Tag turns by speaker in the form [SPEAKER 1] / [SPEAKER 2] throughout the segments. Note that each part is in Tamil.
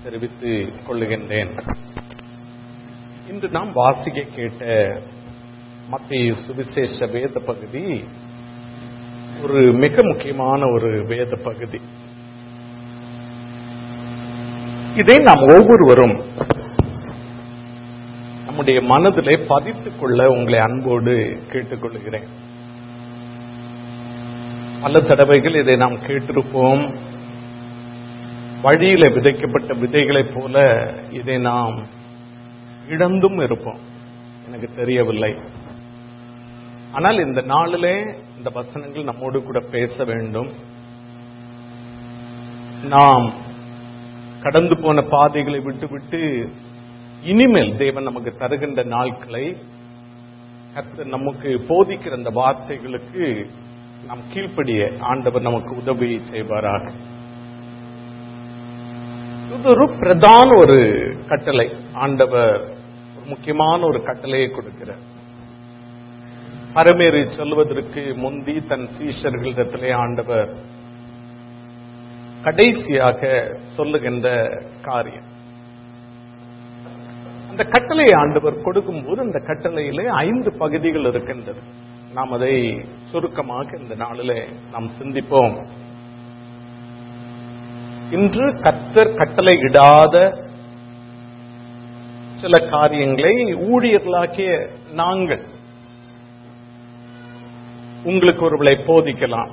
[SPEAKER 1] தெரிவித்துக் கொள்ளுகின்றேன் இன்று நாம் வாசிக்க கேட்ட மத்திய சுவிசேஷ வேத பகுதி ஒரு மிக முக்கியமான ஒரு வேத பகுதி இதை நாம் ஒவ்வொருவரும் நம்முடைய மனதிலே பதித்துக் கொள்ள உங்களை அன்போடு கேட்டுக்கொள்கிறேன் பல தடவைகள் இதை நாம் கேட்டிருப்போம் வழியில விதைக்கப்பட்ட விதைகளைப் போல இதை நாம் இழந்தும் இருப்போம் எனக்கு தெரியவில்லை ஆனால் இந்த நாளிலே இந்த வசனங்கள் நம்மோடு கூட பேச வேண்டும் நாம் கடந்து போன பாதைகளை விட்டுவிட்டு இனிமேல் தேவன் நமக்கு தருகின்ற நாட்களை கர்த்தர் நமக்கு போதிக்கிற அந்த வார்த்தைகளுக்கு நாம் கீழ்ப்படிய ஆண்டவர் நமக்கு உதவி செய்வாராக இது ஒரு பிரதான ஒரு கட்டளை ஆண்டவர் ஒரு முக்கியமான ஒரு கட்டளையை கொடுக்கிறார் பரமேறி சொல்வதற்கு முந்தி தன் சீஷர்களிடத்திலே ஆண்டவர் கடைசியாக சொல்லுகின்ற காரியம் அந்த கட்டளையை ஆண்டவர் கொடுக்கும்போது அந்த கட்டளையிலே ஐந்து பகுதிகள் இருக்கின்றது நாம் அதை சுருக்கமாக இந்த நாளிலே நாம் சிந்திப்போம் இன்று கத்தர் கட்டளை இடாத சில காரியங்களை ஊழியர்களாகிய நாங்கள் உங்களுக்கு ஒருவளை போதிக்கலாம்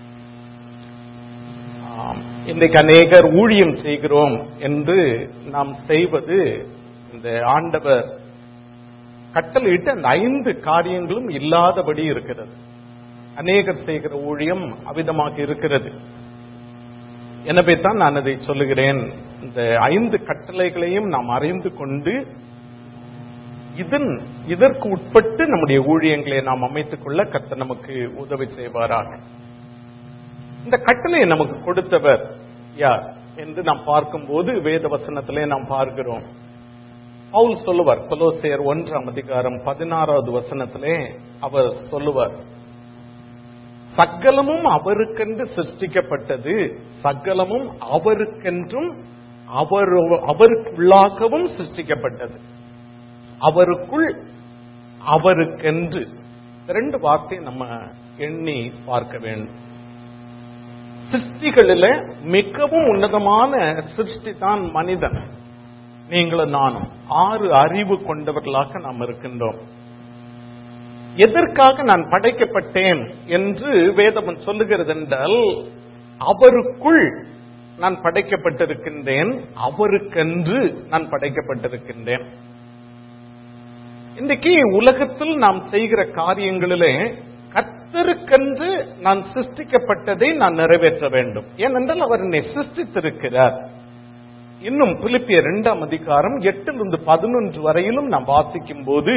[SPEAKER 1] இன்றைக்கு அநேகர் ஊழியம் செய்கிறோம் என்று நாம் செய்வது இந்த ஆண்டவர் கட்டளையிட்டு அந்த ஐந்து காரியங்களும் இல்லாதபடி இருக்கிறது அநேகர் செய்கிற ஊழியம் அவிதமாக இருக்கிறது எனவே தான் நான் அதை சொல்லுகிறேன் இந்த ஐந்து கட்டளைகளையும் நாம் அறிந்து கொண்டு இதன் இதற்கு உட்பட்டு நம்முடைய ஊழியங்களை நாம் அமைத்துக் கொள்ள கத்த நமக்கு உதவி செய்வாராக இந்த கட்டளையை நமக்கு கொடுத்தவர் யார் என்று நாம் பார்க்கும்போது வேத வசனத்திலே நாம் பார்க்கிறோம் பவுல் சொல்லுவார் கொலோசியர் ஒன்றாம் அதிகாரம் பதினாறாவது வசனத்திலே அவர் சொல்லுவார் சகலமும் அவருக்கென்று சிருஷ்டிக்கப்பட்டது சகலமும் அவருக்கென்றும் அவர் அவருக்குள்ளாகவும் சிருஷ்டிக்கப்பட்டது அவருக்குள் அவருக்கென்று ரெண்டு வார்த்தை நம்ம எண்ணி பார்க்க வேண்டும் சிருஷ்டிகளில மிகவும் உன்னதமான சிருஷ்டி தான் மனிதன் நீங்களும் நானும் ஆறு அறிவு கொண்டவர்களாக நாம் இருக்கின்றோம் எதற்காக நான் படைக்கப்பட்டேன் என்று வேதவன் சொல்லுகிறது என்றால் அவருக்குள் நான் படைக்கப்பட்டிருக்கின்றேன் அவருக்கென்று நான் படைக்கப்பட்டிருக்கின்றேன் இன்றைக்கு உலகத்தில் நாம் செய்கிற காரியங்களிலே கத்தருக்கென்று நான் சிருஷ்டிக்கப்பட்டதை நான் நிறைவேற்ற வேண்டும் ஏனென்றால் அவர் என்னை சிருஷ்டித்திருக்கிறார் இன்னும் பிலிப்பிய இரண்டாம் அதிகாரம் எட்டிலிருந்து பதினொன்று வரையிலும் நாம் வாசிக்கும் போது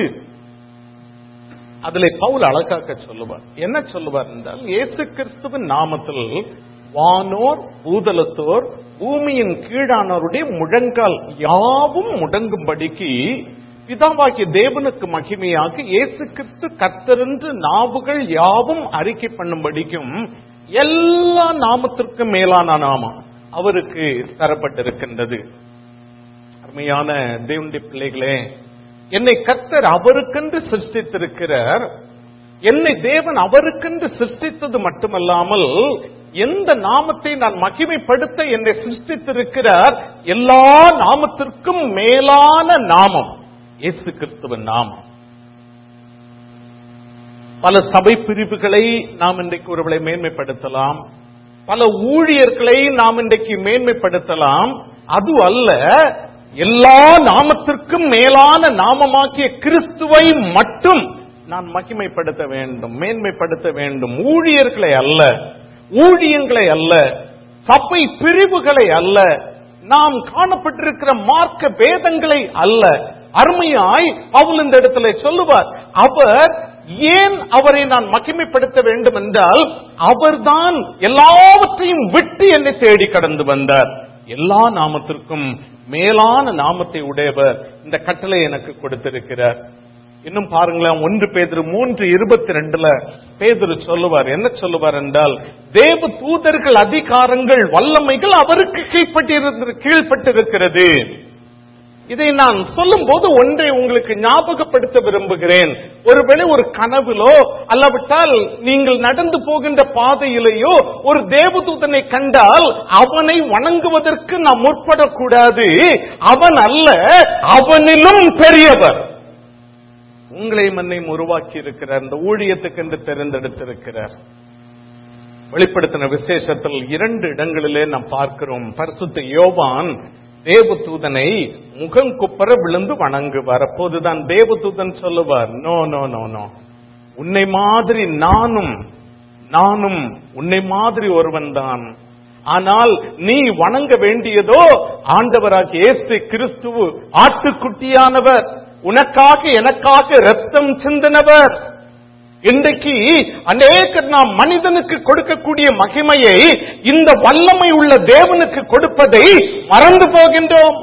[SPEAKER 1] அதில் பவுல் அழகாக்க சொல்லுவார் என்ன சொல்லுவார் என்றால் இயேசு கிறிஸ்துவின் நாமத்தில் வானோர் பூதலத்தோர் பூமியின் கீழானோருடைய முழங்கால் யாவும் முடங்கும்படிக்கு பிதாவாகிய தேவனுக்கு மகிமையாக இயேசு கிறிஸ்து கத்தரென்று நாவுகள் யாவும் அறிக்கை பண்ணும்படிக்கும் எல்லா நாமத்திற்கும் மேலான நாமம் அவருக்கு தரப்பட்டிருக்கின்றது அருமையான தேவனுடைய பிள்ளைகளே என்னை கத்தர் அவருக்கென்று சிருஷ்டித்திருக்கிறார் என்னை தேவன் அவருக்கென்று சிருஷ்டித்தது மட்டுமல்லாமல் எந்த நாமத்தை நான் மகிமைப்படுத்த என்னை சிருஷ்டித்திருக்கிறார் எல்லா நாமத்திற்கும் மேலான நாமம் இயேசு கிறிஸ்துவன் நாமம் பல சபை பிரிவுகளை நாம் இன்றைக்கு ஒருவளை மேன்மைப்படுத்தலாம் பல ஊழியர்களை நாம் இன்றைக்கு மேன்மைப்படுத்தலாம் அது அல்ல எல்லா நாமத்திற்கும் மேலான நாமமாக்கிய கிறிஸ்துவை மட்டும் நான் மகிமைப்படுத்த வேண்டும் மேன்மைப்படுத்த வேண்டும் ஊழியர்களை அல்ல ஊழியங்களை அல்ல சபை பிரிவுகளை அல்ல நாம் காணப்பட்டிருக்கிற மார்க்க வேதங்களை அல்ல அருமையாய் அவள் இந்த இடத்துல சொல்லுவார் அவர் ஏன் அவரை நான் மகிமைப்படுத்த வேண்டும் என்றால் அவர்தான் எல்லாவற்றையும் விட்டு என்னை தேடி கடந்து வந்தார் எல்லா நாமத்திற்கும் மேலான நாமத்தை உடையவர் இந்த கட்டளை எனக்கு கொடுத்திருக்கிறார் இன்னும் பாருங்களேன் ஒன்று பேதுரு மூன்று இருபத்தி ரெண்டுல பேதுரு சொல்லுவார் என்ன சொல்லுவார் என்றால் தேவ தூதர்கள் அதிகாரங்கள் வல்லமைகள் அவருக்கு கீழ்ப்பட்டிருந்து கீழ்ப்பட்டிருக்கிறது இதை நான் சொல்லும் போது ஒன்றை உங்களுக்கு ஞாபகப்படுத்த விரும்புகிறேன் ஒருவேளை ஒரு கனவிலோ அல்லாவிட்டால் நீங்கள் நடந்து போகின்ற பாதையிலேயோ ஒரு தேவதூதனை கண்டால் அவனை வணங்குவதற்கு நாம் முற்படக்கூடாது அவன் அல்ல அவனிலும் பெரியவர் உங்களை மண்ணையும் உருவாக்கி இருக்கிறார் இந்த ஊழியத்துக்கென்று தேர்ந்தெடுத்திருக்கிறார் வெளிப்படுத்தின விசேஷத்தில் இரண்டு இடங்களிலே நாம் பார்க்கிறோம் பரிசுத்த யோவான் தேவதூதனை முகம் குப்பர விழுந்து வணங்குவார் அப்போதுதான் தேவதூதன் சொல்லுவார் நோ நோ நோ நோ உன்னை மாதிரி நானும் நானும் உன்னை மாதிரி ஒருவன் தான் ஆனால் நீ வணங்க வேண்டியதோ ஆண்டவராகிய இயேசு கிறிஸ்துவு ஆட்டுக்குட்டியானவர் உனக்காக எனக்காக ரத்தம் சிந்தினவர் இன்றைக்கு அநேகர் நாம் மனிதனுக்கு கொடுக்கக்கூடிய மகிமையை இந்த வல்லமை உள்ள தேவனுக்கு கொடுப்பதை மறந்து போகின்றோம்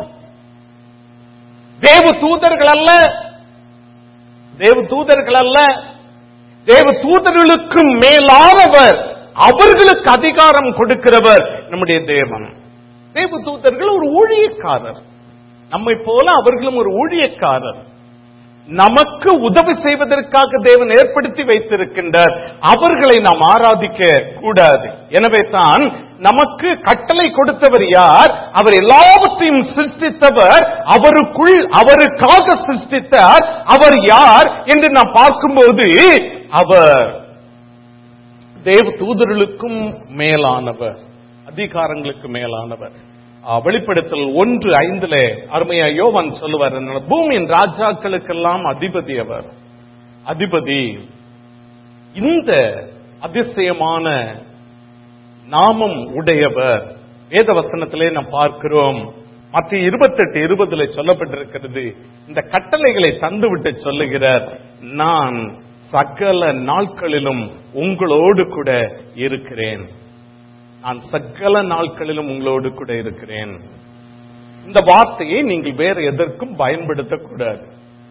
[SPEAKER 1] தேவ தூதர்கள் அல்ல தேவ தூதர்கள் அல்ல தேவ தூதர்களுக்கும் மேலானவர் அவர்களுக்கு அதிகாரம் கொடுக்கிறவர் நம்முடைய தேவன் தேவ தூதர்கள் ஒரு ஊழியக்காரர் நம்மை போல அவர்களும் ஒரு ஊழியக்காரர் நமக்கு உதவி செய்வதற்காக தேவன் ஏற்படுத்தி வைத்திருக்கின்றார் அவர்களை நாம் ஆராதிக்க கூடாது எனவே தான் நமக்கு கட்டளை கொடுத்தவர் யார் அவர் எல்லாவற்றையும் சிருஷ்டித்தவர் அவருக்குள் அவருக்காக சிருஷ்டித்தார் அவர் யார் என்று நாம் பார்க்கும்போது அவர் தேவ தூதர்களுக்கும் மேலானவர் அதிகாரங்களுக்கு மேலானவர் ஆ, வெளிப்படுத்தல் ஒன்று ஐந்துல அருமையா யோவான் சொல்லுவார் என்னன்னா, பூமியின் ராஜாக்களுக்கெல்லாம் அதிபதி அவர் அதிபதி இந்த அதிசயமான நாமம் உடையவர் வேத வசனத்திலே நாம் பார்க்கிறோம் மற்ற இருபத்தெட்டு இருபதுல சொல்லப்பட்டிருக்கிறது இந்த கட்டளைகளை தந்துவிட்டு சொல்லுகிறார் நான் சகல நாட்களிலும் உங்களோடு கூட இருக்கிறேன் நான் சகல நாட்களிலும் உங்களோடு கூட இருக்கிறேன் இந்த வார்த்தையை நீங்கள் வேற எதற்கும் பயன்படுத்தக்கூடாது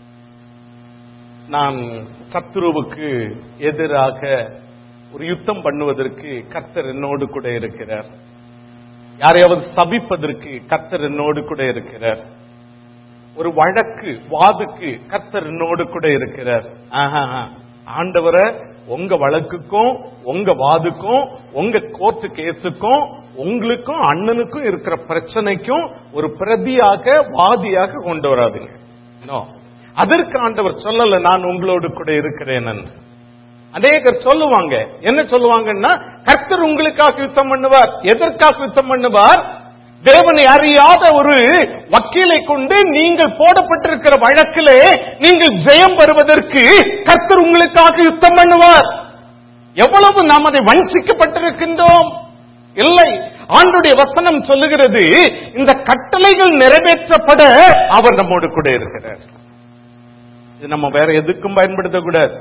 [SPEAKER 1] நான் சத்ருவுக்கு எதிராக ஒரு யுத்தம் பண்ணுவதற்கு கர்த்தர் என்னோடு கூட இருக்கிறார் யாரையாவது சபிப்பதற்கு கர்த்தர் என்னோடு கூட இருக்கிறார் ஒரு வழக்கு வாதுக்கு கர்த்தர் என்னோடு கூட இருக்கிறார் ஆஹா, ஆஹா. ஆண்டவரை உங்க வழக்குக்கும் உங்க வாதுக்கும் உங்க கோர்ட்டு கேஸுக்கும் உங்களுக்கும் அண்ணனுக்கும் இருக்கிற பிரச்சனைக்கும் ஒரு பிரதியாக வாதியாக கொண்டு வராதுங்க No. அதற்கு ஆண்டவர் சொல்லல நான் உங்களோடு கூட இருக்கிறேன் என்று அநேகர் சொல்லுவாங்க என்ன சொல்லுவாங்கன்னா கர்த்தர் உங்களுக்காக யுத்தம் பண்ணுவார் எதற்காக யுத்தம் பண்ணுவார் தேவனை அறியாத ஒரு வக்கீலை கொண்டு நீங்கள் போடப்பட்டிருக்கிற வழக்கிலே நீங்கள் ஜெயம் பெறுவதற்கு கர்த்தர் உங்களுக்காக யுத்தம் பண்ணுவார் எவ்வளவு நாம் அதை வஞ்சிக்கப்பட்டிருக்கின்றோம் இல்லை ஆண்டுடைய வசனம் சொல்லுகிறது இந்த கட்டளைகள் நிறைவேற்றப்பட அவர் நம்மோடு கூட இருக்கிறார் இது நம்ம வேற எதுக்கும் பயன்படுத்தக்கூடாது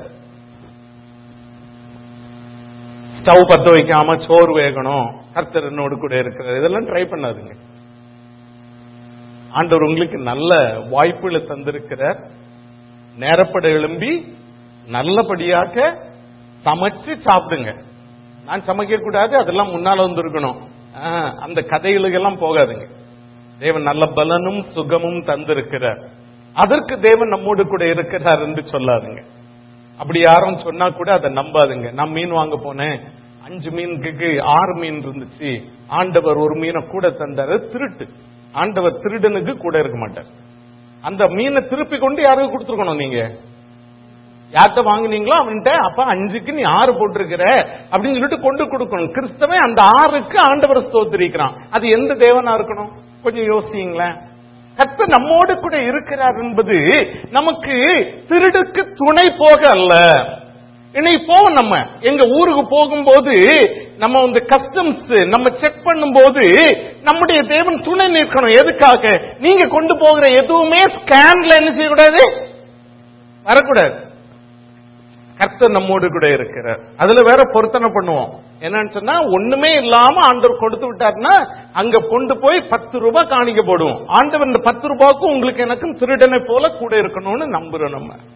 [SPEAKER 1] ஸ்டவ் பத்த வைக்காம சோறு வேகணும் கர்த்தர் என்னோடு கூட இருக்கிறார் இதெல்லாம் ட்ரை பண்ணாதுங்க ஆண்டவர் உங்களுக்கு நல்ல வாய்ப்புகளை தந்திருக்கிறார் நேரப்பட எழும்பி நல்லபடியாக சமைச்சு சாப்பிடுங்க நான் சமைக்க கூடாது அதெல்லாம் முன்னால வந்திருக்கணும் ஆ, அந்த கதைகளுக்கெல்லாம் போகாதுங்க தேவன் நல்ல பலனும் சுகமும் தந்திருக்கிறார் அதற்கு தேவன் நம்மோடு கூட இருக்கிறார் என்று சொல்லாதுங்க அப்படி யாரும் சொன்னா கூட அதை நம்பாதுங்க நான் மீன் வாங்க போனேன் அஞ்சு மீனுக்கு ஆறு மீன் இருந்துச்சு ஆண்டவர் ஒரு மீனை கூட தந்தாரு திருட்டு ஆண்டவர் திருடனுக்கு கூட இருக்க மாட்டார் அந்த மீனை திருப்பி கொண்டு யாருக்கு கொடுத்துருக்கணும் நீங்க யார்கிட்ட வாங்குனீங்களோ அவன்கிட்ட அப்ப அஞ்சுக்கு நீ ஆறு போட்டிருக்கிற அப்படின்னு சொல்லிட்டு கொண்டு கொடுக்கணும் கிறிஸ்தவன் அந்த ஆறுக்கு ஆண்டவர் ஸ்தோத்திரிக்கிறான் அது எந்த தேவனா இருக்கணும் கொஞ்சம் யோசிங்களேன் கர்த்தர் நம்மோடு கூட இருக்கிறார் என்பது நமக்கு திருடுக்கு துணை போக அல்ல இன்னைக்கு போவோம் நம்ம எங்க ஊருக்கு போகும்போது நம்ம இந்த கஸ்டம்ஸ் நம்ம செக் பண்ணும்போது நம்முடைய தேவன் துணை நிற்கணும் எதுக்காக நீங்க கொண்டு போகிற எதுவுமே ஸ்கேன்ல என்ன செய்யக்கூடாது வரக்கூடாது கர்த்தர் நம்மோடு கூட இருக்கிறார் அதுல வேற பொருத்தனை பண்ணுவோம் என்னன்னு சொன்னா ஒண்ணுமே இல்லாம ஆண்டவர் கொடுத்து விட்டாருன்னா அங்க கொண்டு போய் பத்து ரூபாய் காணிக்க போடுவோம் ஆண்டவர் இந்த பத்து ரூபாய்க்கும் உங்களுக்கு எனக்கும் திருடனை போல கூட இருக்கணும்னு நம்புறோம் நம்ம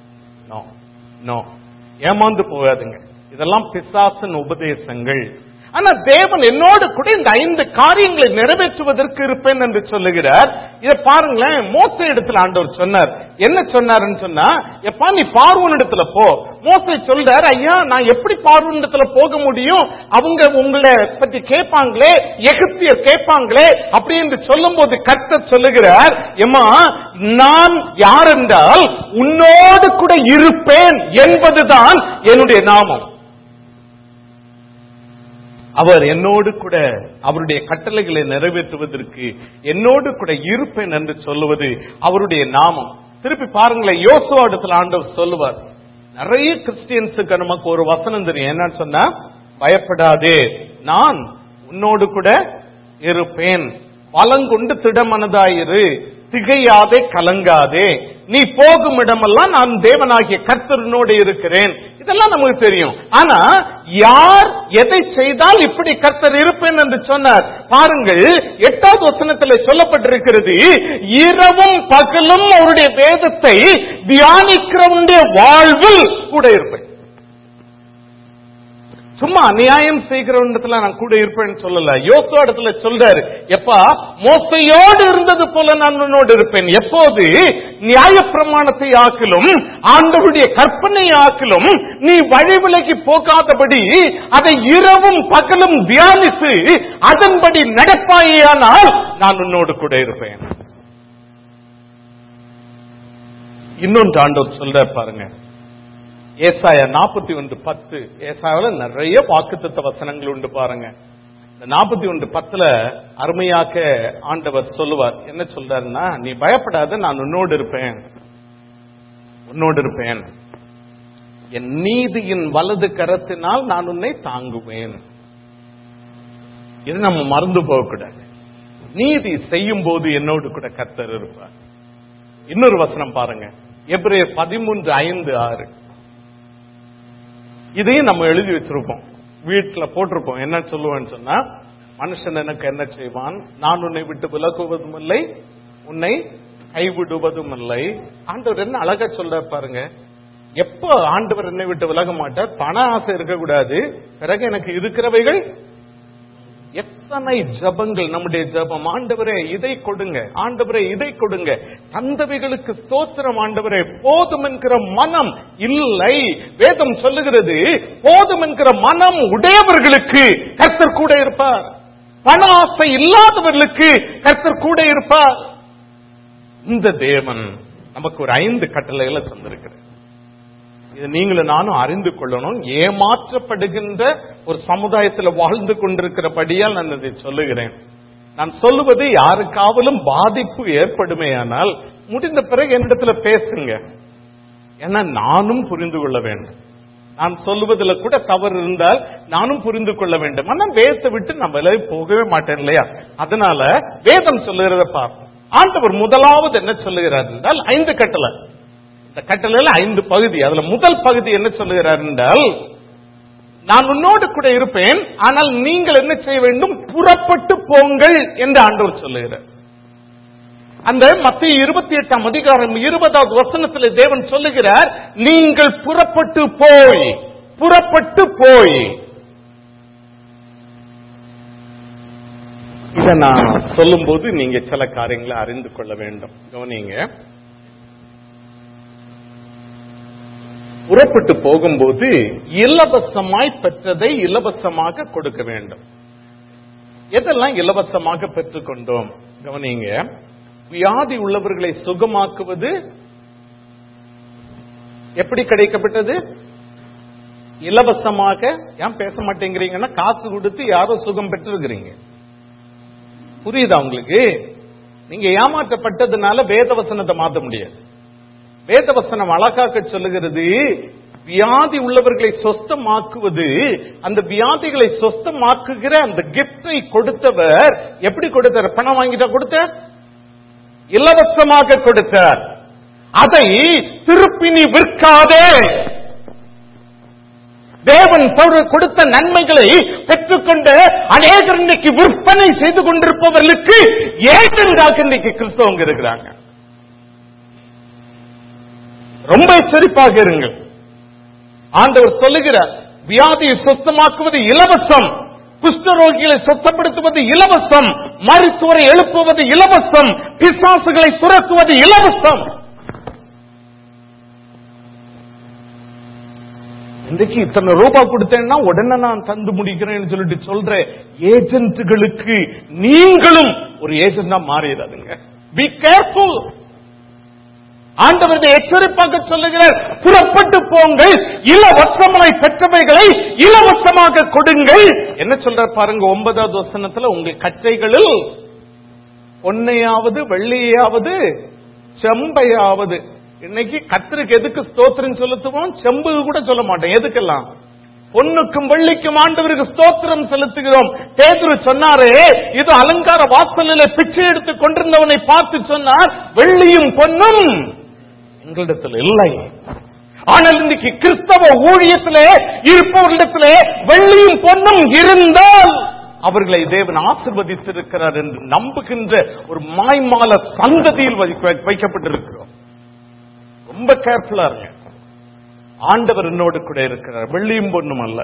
[SPEAKER 1] நோ நோ ஏமாந்து போகாதுங்க இதெல்லாம் பிசாசின் உபதேசங்கள் ஆனா தேவன் என்னோடு கூட இந்த ஐந்து காரியங்களை நிறைவேற்றுவதற்கு இருப்பேன் என்று சொல்லுகிறார் இதை பாருங்களேன் மோச இடத்துல ஆண்டவர் சொன்னார் என்ன சொன்னாருன்னு சொன்னா எப்பா நீ பார்வன் இடத்துல போ மோசை சொல்றார் ஐயா நான் எப்படி பார்வன் இடத்துல போக முடியும் அவங்க உங்களை பத்தி கேட்பாங்களே எகிப்தியர் கேட்பாங்களே அப்படி என்று சொல்லும் போது கர்த்தர் சொல்லுகிறார் எம்மா நான் யார் என்றால் உன்னோடு கூட இருப்பேன் என்பதுதான் என்னுடைய நாமம் அவர் என்னோடு கூட அவருடைய கட்டளைகளை நிறைவேற்றுவதற்கு என்னோடு கூட இருப்பேன் என்று சொல்லுவது அவருடைய நாமம் திருப்பி பாருங்களேன் யோசுவா இடத்துல ஆண்டவர் சொல்லுவார் நிறைய கிறிஸ்டியன்ஸுக்கு நமக்கு ஒரு வசனம் தெரியும் என்னன்னு சொன்னா பயப்படாதே நான் உன்னோடு கூட இருப்பேன் பலங்கொண்டு திடமனதாயிரு திகையாதே கலங்காதே நீ போகும் இடமெல்லாம் நான் தேவனாகிய கர்த்தரனோடு இருக்கிறேன் இதெல்லாம் நமக்கு தெரியும் ஆனா யார் எதை செய்தால் இப்படி கர்த்தர் இருப்பேன் என்று சொன்னார் பாருங்கள் எட்டாவது வசனத்தில் சொல்லப்பட்டிருக்கிறது இரவும் பகலும் அவருடைய வேதத்தை தியானிக்கிறவனுடைய வாழ்வில் கூட இருப்பேன் சும்மா அநியாயம் செய்கிறவனிடத்துல நான் கூட இருப்பேன்னு சொல்லல யோசோ இடத்துல சொல்றாரு எப்பா மோசையோடு இருந்தது போல நான் உன்னோடு இருப்பேன் எப்போது நியாய பிரமாணத்தை ஆக்கிலும் ஆண்டவருடைய கற்பனை ஆக்கிலும் நீ வழி விலகி போகாதபடி அதை இரவும் பகலும் தியானித்து அதன்படி நடப்பாயானால் நான் உன்னோடு கூட இருப்பேன் இன்னொன்று ஆண்டவர் சொல்ற பாருங்க ஏசாயா நாற்பத்தி ஒன்று பத்து ஏசாயாவில் நிறைய வாக்குத்தத்த வசனங்கள் உண்டு பாருங்க இந்த நாற்பத்தி ஒன்று பத்துல அருமையாக்க ஆண்டவர் சொல்லுவார் என்ன சொல்றாருன்னா நீ பயப்படாத நான் உன்னோடு இருப்பேன் உன்னோடு இருப்பேன் என் நீதியின் வலது கரத்தினால் நான் உன்னை தாங்குவேன் இது நம்ம மறந்து போகக்கூடாது நீதி செய்யும் போது என்னோடு கூட கர்த்தர் இருப்பார் இன்னொரு வசனம் பாருங்க எப்ரே பதிமூன்று ஐந்து ஆறு இதையும் நம்ம எழுதி வச்சிருப்போம் வீட்டுல போட்டிருப்போம் என்ன சொல்லுவேன்னு சொன்னா மனுஷன் எனக்கு என்ன செய்வான் நான் உன்னை விட்டு விலகுவதும் இல்லை உன்னை கைவிடுவதும் இல்லை ஆண்டவர் என்ன அழகா சொல்ற பாருங்க எப்போ ஆண்டவர் என்னை விட்டு விலக மாட்டார் பண ஆசை இருக்கக்கூடாது பிறகு எனக்கு இருக்கிறவைகள் எத்தனை ஜபங்கள் நம்முடைய ஜபம் ஆண்டவரே இதை கொடுங்க ஆண்டவரே இதை கொடுங்க தந்தவைகளுக்கு ஸ்தோத்திரம் ஆண்டவரே போதும் என்கிற மனம் இல்லை வேதம் சொல்லுகிறது போதும் என்கிற மனம் உடையவர்களுக்கு கர்த்தர் கூட இருப்பார் பண ஆசை இல்லாதவர்களுக்கு கர்த்தர் கூட இருப்பார் இந்த தேவன் நமக்கு ஒரு ஐந்து கட்டளைகளை தந்திருக்கிறார் இது நீங்களும் நானும் அறிந்து கொள்ளணும் ஏமாற்றப்படுகின்ற ஒரு சமுதாயத்தில் வாழ்ந்து கொண்டிருக்கிறபடியால் நான் இதை சொல்லுகிறேன் நான் சொல்லுவது யாருக்காவலும் பாதிப்பு ஏற்படுமேயானால் முடிந்த பிறகு என்னிடத்துல பேசுங்க ஏன்னா நானும் புரிந்து கொள்ள வேண்டும் நான் சொல்லுவதில் கூட தவறு இருந்தால் நானும் புரிந்து கொள்ள வேண்டும் ஆனா வேதத்தை விட்டு நம்ம எல்லாம் போகவே மாட்டேன் இல்லையா அதனால வேதம் சொல்லுகிறத பார்ப்போம் ஆண்டவர் முதலாவது என்ன சொல்லுகிறார் என்றால் ஐந்து கட்டளை இந்த கட்டளையில ஐந்து பகுதி அதுல முதல் பகுதி என்ன சொல்லுகிறார் என்றால் நான் உன்னோடு கூட இருப்பேன் ஆனால் நீங்கள் என்ன செய்ய வேண்டும் புறப்பட்டு போங்கள் என்று ஆண்டவர் சொல்லுகிறார் அந்த மத்திய இருபத்தி எட்டாம் அதிகாரம் இருபதாவது வசனத்தில் தேவன் சொல்லுகிறார் நீங்கள் புறப்பட்டு போய் புறப்பட்டு போய் இதை நான் சொல்லும்போது நீங்க சில காரியங்களை அறிந்து கொள்ள வேண்டும் கவனிங்க புறப்பட்டு போகும்போது இலவசமாய் பெற்றதை இலவசமாக கொடுக்க வேண்டும் எதெல்லாம் இலவசமாக பெற்றுக்கொண்டோம் கவனிங்க வியாதி உள்ளவர்களை சுகமாக்குவது எப்படி கிடைக்கப்பட்டது இலவசமாக ஏன் பேச மாட்டேங்கிறீங்கன்னா காசு கொடுத்து யாரோ சுகம் பெற்றிருக்கிறீங்க புரியுதா உங்களுக்கு நீங்க ஏமாற்றப்பட்டதுனால வேதவசனத்தை மாத்த முடியாது வேதவசனம் அழகாக்க சொல்லுகிறது வியாதி உள்ளவர்களை சொஸ்தமாக்குவது அந்த வியாதிகளை சொஸ்தமாக்குகிற அந்த கிப்டை கொடுத்தவர் எப்படி கொடுத்தார் பணம் வாங்கிட்டா கொடுத்தார் இலவசமாக கொடுத்தார் அதை திருப்பி நீ விற்காதே தேவன் பொரு- கொடுத்த நன்மைகளை பெற்றுக்கொண்டு அநேகர் இன்னைக்கு விற்பனை செய்து கொண்டிருப்பவர்களுக்கு ஏஜென்டாக இன்னைக்கு கிறிஸ்தவங்க இருக்கிறாங்க ரொம்ப எச்சரிப்பாக இருங்கள் ஆண்டவர் சொல்லுகிறார் வியாதியை சுத்தமாக்குவது இலவசம் குஷ்டரோகிகளை சுத்தப்படுத்துவது இலவசம் மருத்துவரை எழுப்புவது இலவசம் பிசாசுகளை துரத்துவது இலவசம் இன்றைக்கு இத்தனை ரூபாய் கொடுத்தேன்னா உடனே நான் தந்து முடிக்கிறேன்னு சொல்லிட்டு சொல்ற ஏஜென்ட்டுகளுக்கு நீங்களும் ஒரு ஏஜென்டா மாறிடாதுங்க பி கேர்ஃபுல் ஆண்டவருடைய எச்சரிப்பாக சொல்லுகிறார் புறப்பட்டு போங்கள் இலவசமாய் பெற்றவைகளை இலவசமாக கொடுங்கள் என்ன சொல்றார் பாருங்க ஒன்பதாவது வசனத்துல உங்கள் கச்சைகளில் பொன்னையாவது வெள்ளியாவது செம்பையாவது இன்னைக்கு கத்திரிக்கு எதுக்கு ஸ்தோத்திரம் செலுத்துவோம் செம்பு கூட சொல்ல மாட்டோம் எதுக்கெல்லாம் பொன்னுக்கும் வெள்ளிக்கும் ஆண்டவருக்கு ஸ்தோத்திரம் செலுத்துகிறோம் பேதுரு சொன்னாரே இது அலங்கார வாசலில் பிச்சை எடுத்து கொண்டிருந்தவனை பார்த்து சொன்னார் வெள்ளியும் பொன்னும் எங்களிடத்தில் இல்லை ஆனால் இன்றைக்கு கிறிஸ்தவ ஊழியத்திலே இருப்பவர்களிடத்திலே வெள்ளியும் பொன்னும் இருந்தால் அவர்களை தேவன் ஆசிர்வதித்திருக்கிறார் என்று நம்புகின்ற ஒரு மாய்மால சந்ததியில் வைக்க- வைக்கப்பட்டிருக்கிறோம் ரொம்ப கேர்ஃபுல்லா இருங்க ஆண்டவர் என்னோடு கூட இருக்கிறார் வெள்ளியும் பொண்ணும் அல்ல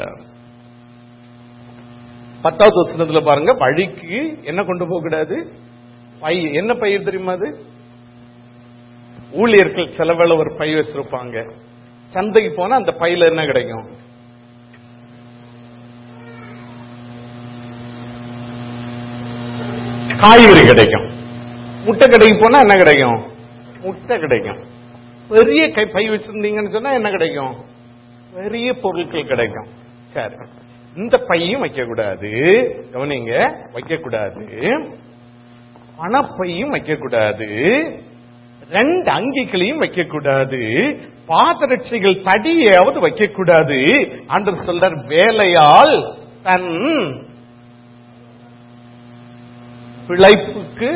[SPEAKER 1] பத்தாவது வசனத்துல பாருங்க வழிக்கு என்ன கொண்டு போக கூடாது பை என்ன பயிர் தெரியுமா அது ஊழியர்கள் செலவுல ஒரு பை வச்சிருப்பாங்க சந்தைக்கு போனா அந்த பையில என்ன கிடைக்கும் காய்கறி கிடைக்கும் முட்டை கடைக்கு போனா என்ன கிடைக்கும் முட்டை கிடைக்கும் பெரிய கை பை வச்சிருந்தீங்கன்னு சொன்னா என்ன கிடைக்கும் பெரிய பொருட்கள் கிடைக்கும் சரி இந்த பையும் வைக்க கூடாது கவனிங்க வைக்க கூடாது பணப்பையும் வைக்க கூடாது ரெண்டு அங்கிகளையும் வைக்க கூடாது பாதரட்சிகள் தடியாவது வைக்க கூடாது ஆண்டவர் சொல்றார் வேலையால் தன் பிழைப்புக்கு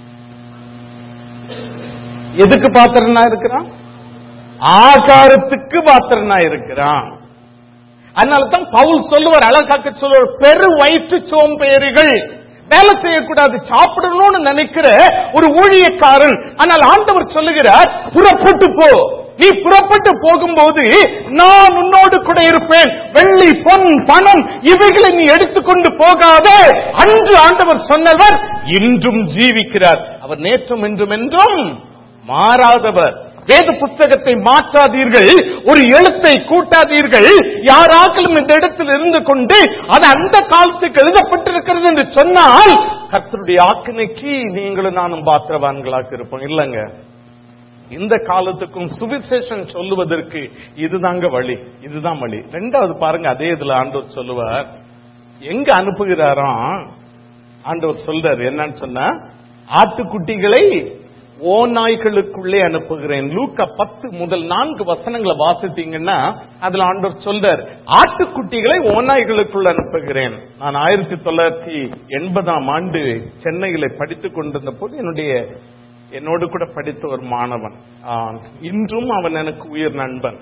[SPEAKER 1] எதுக்கு பாத்திரனா இருக்கிறான் ஆகாரத்துக்கு பாத்திரனா இருக்கிறான் அதனால தான் பவுல் சொல்லுவார் அழகாக்க சொல்லுவார் பெரு வயிற்று சோம்பேறிகள் வேலை செய்யக்கூடாது சாப்பிடணும்னு நினைக்கிற ஒரு ஊழியக்காரன் ஆனால் ஆண்டவர் சொல்லுகிறார் புறப்பட்டு போ நீ புறப்பட்டு போகும்போது நான் உன்னோடு கூட இருப்பேன் வெள்ளி பொன் பணம் இவைகளை நீ எடுத்துக்கொண்டு போகாதே அன்று ஆண்டவர் சொன்னவர் இன்றும் ஜீவிக்கிறார் அவர் நேற்றும் இன்றும் என்றும் மாறாதவர் வேத புஸ்தகத்தை மாற்றாதீர்கள் ஒரு எழுத்தை கூட்டாதீர்கள் யாராக்களும் இந்த இடத்தில் இருந்து கொண்டு அது அந்த காலத்துக்கு எழுதப்பட்டிருக்கிறது என்று சொன்னால் கர்த்தருடைய ஆக்கினைக்கு நீங்களும் நானும் பாத்திரவான்களாக இருப்போம் இல்லங்க இந்த காலத்துக்கும் சுவிசேஷன் சொல்லுவதற்கு இதுதாங்க வழி இதுதான் வழி ரெண்டாவது பாருங்க அதே இதுல ஆண்டவர் சொல்லுவார் எங்க அனுப்புகிறாராம் ஆண்டவர் சொல்றாரு என்னன்னு சொன்னா ஆட்டுக்குட்டிகளை ஓநாய்களுக்குள்ளே அனுப்புகிறேன் லூக்கா பத்து முதல் நான்கு வசனங்களை வாசித்தீங்கன்னா அதுல ஆண்டவர் சொல்றார் ஆட்டுக்குட்டிகளை ஓநாய்களுக்குள்ள அனுப்புகிறேன் நான் ஆயிரத்தி தொள்ளாயிரத்தி எண்பதாம் ஆண்டு சென்னையில படித்துக் கொண்டிருந்த போது என்னுடைய என்னோடு கூட படித்த ஒரு மாணவன் ஆ, இன்றும் அவன் எனக்கு உயிர் நண்பன்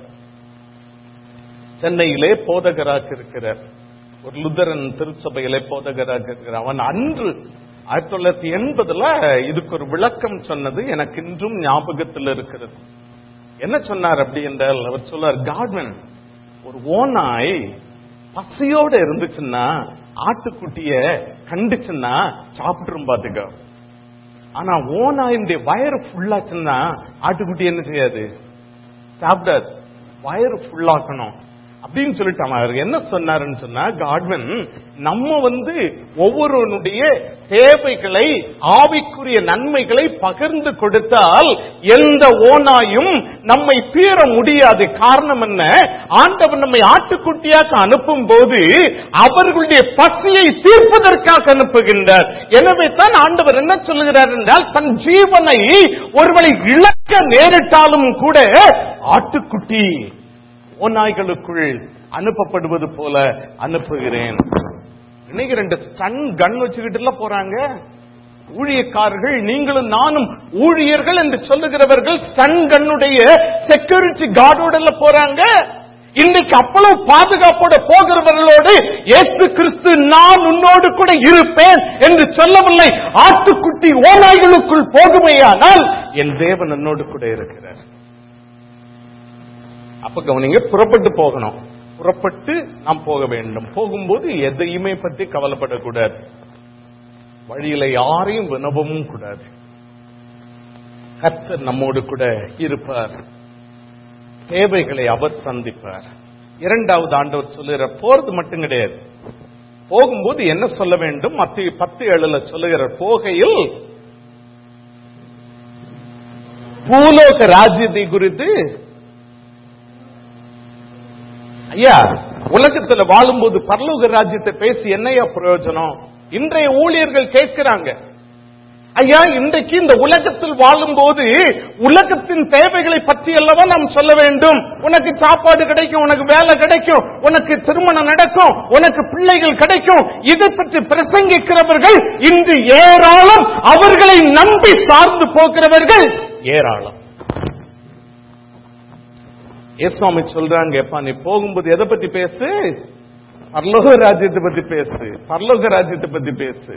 [SPEAKER 1] சென்னையிலே போதகராக இருக்கிறார் ஒரு லுதரன் திருச்சபையிலே போதகராக இருக்கிறார் அவன் அன்று ஆயிரத்தி தொள்ளாயிரத்தி எண்பதுல இதுக்கு ஒரு விளக்கம் சொன்னது எனக்கு இன்றும் ஞாபகத்தில் இருக்கிறது என்ன சொன்னார் அப்படி என்றால் அவர் சொல்லார் காட்மன் ஒரு ஓநாய் பசியோட இருந்துச்சுன்னா ஆட்டுக்குட்டிய கண்டுச்சுன்னா சாப்பிட்டுரும் பாத்துக்க ஆனா ஓநாயினுடைய வயறு ஃபுல்லாச்சுன்னா ஆட்டுக்குட்டி என்ன செய்யாது சாப்பிடாது வயிறு ஃபுல்லாக்கணும் அப்படின்னு சொல்லிட்டு அவன் அவர் என்ன சொன்னாருன்னு சொன்னா காட்வன் நம்ம வந்து ஒவ்வொருவனுடைய தேவைகளை ஆவிக்குரிய நன்மைகளை பகிர்ந்து கொடுத்தால் எந்த ஓனாயும் நம்மை பீற முடியாது காரணம் என்ன ஆண்டவன் நம்மை ஆட்டுக்குட்டியாக அனுப்பும் போது அவர்களுடைய பசியை தீர்ப்பதற்காக அனுப்புகின்றார் எனவே தான் ஆண்டவர் என்ன சொல்லுகிறார் என்றால் தன் ஜீவனை ஒருவனை இழக்க நேரிட்டாலும் கூட ஆட்டுக்குட்டி ஓநாய்களுக்குள் அனுப்பப்படுவது போல அனுப்புகிறேன் இன்னைக்கு ரெண்டு ஸ்டன் கன் வச்சுக்கிட்டு எல்லாம் போறாங்க ஊழியக்காரர்கள் நீங்களும் நானும் ஊழியர்கள் என்று சொல்லுகிறவர்கள் ஸ்டன் கன்னுடைய செக்யூரிட்டி கார்டோட எல்லாம் போறாங்க இன்னைக்கு அவ்வளவு பாதுகாப்போட போகிறவர்களோடு இயேசு கிறிஸ்து நான் உன்னோடு கூட இருப்பேன் என்று சொல்லவில்லை ஆட்டுக்குட்டி ஓநாய்களுக்குள் போகுமையானால் என் தேவன் என்னோடு கூட இருக்கிறார் அப்ப கவனிங்க புறப்பட்டு போகணும் புறப்பட்டு நாம் போக வேண்டும் போகும்போது எதையுமே பத்தி கவலைப்படக்கூடாது வழியில யாரையும் வினவவும் கூடாது கர்த்தர் நம்மோடு கூட இருப்பார் தேவைகளை அவர் சந்திப்பார் இரண்டாவது ஆண்டவர் சொல்லுகிற போறது மட்டும் கிடையாது போகும்போது என்ன சொல்ல வேண்டும் மத்திய பத்து ஏழுல சொல்லுகிற போகையில் பூலோக ராஜ்யத்தை குறித்து ஐயா உலகத்துல வாழும்போது பரலோக ராஜ்யத்தை பேசி என்னையா பிரயோஜனம் இன்றைய ஊழியர்கள் கேட்கிறாங்க ஐயா இன்றைக்கு இந்த உலகத்தில் வாழும்போது உலகத்தின் தேவைகளை பற்றி அல்லவா நாம் சொல்ல வேண்டும் உனக்கு சாப்பாடு கிடைக்கும் உனக்கு வேலை கிடைக்கும் உனக்கு திருமணம் நடக்கும் உனக்கு பிள்ளைகள் கிடைக்கும் இதை பற்றி பிரசங்கிக்கிறவர்கள் இன்று ஏராளம் அவர்களை நம்பி சார்ந்து போகிறவர்கள் ஏராளம் ஏசுவாமி சொல்றாங்க எப்பா நீ போகும்போது எதை பத்தி பேசு பரலோக ராஜ்யத்தை பத்தி பேசு பரலோக ராஜ்யத்தை பத்தி பேசு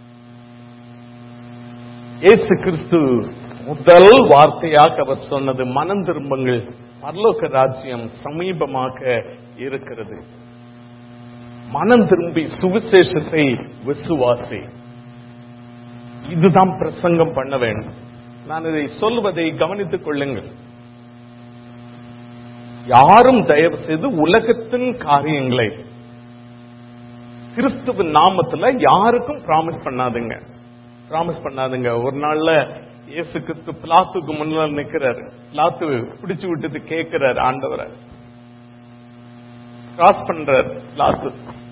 [SPEAKER 1] இயேசு கிறிஸ்து முதல் வார்த்தையாக அவர் சொன்னது மனம் திரும்புங்கள் பரலோக ராஜ்யம் சமீபமாக இருக்கிறது மனம் திரும்பி சுவிசேஷத்தை விசுவாசி இதுதான் பிரசங்கம் பண்ண வேண்டும் நான் இதை சொல்வதை கவனித்துக் கொள்ளுங்கள் யாரும் தயவு செய்து உலகத்தின் காரியங்களை கிறிஸ்துவ நாமத்துல யாருக்கும் ப்ராமிஸ் பண்ணாதுங்க ப்ராமிஸ் பண்ணாதுங்க ஒரு நாள்ல இயேசு கிறிஸ்து பிளாத்துக்கு முன்னால் நிக்கிறாரு பிளாத்து பிடிச்சு விட்டுட்டு கேட்கிறாரு ஆண்டவரை கிராஸ் பண்றாரு பிளாத்து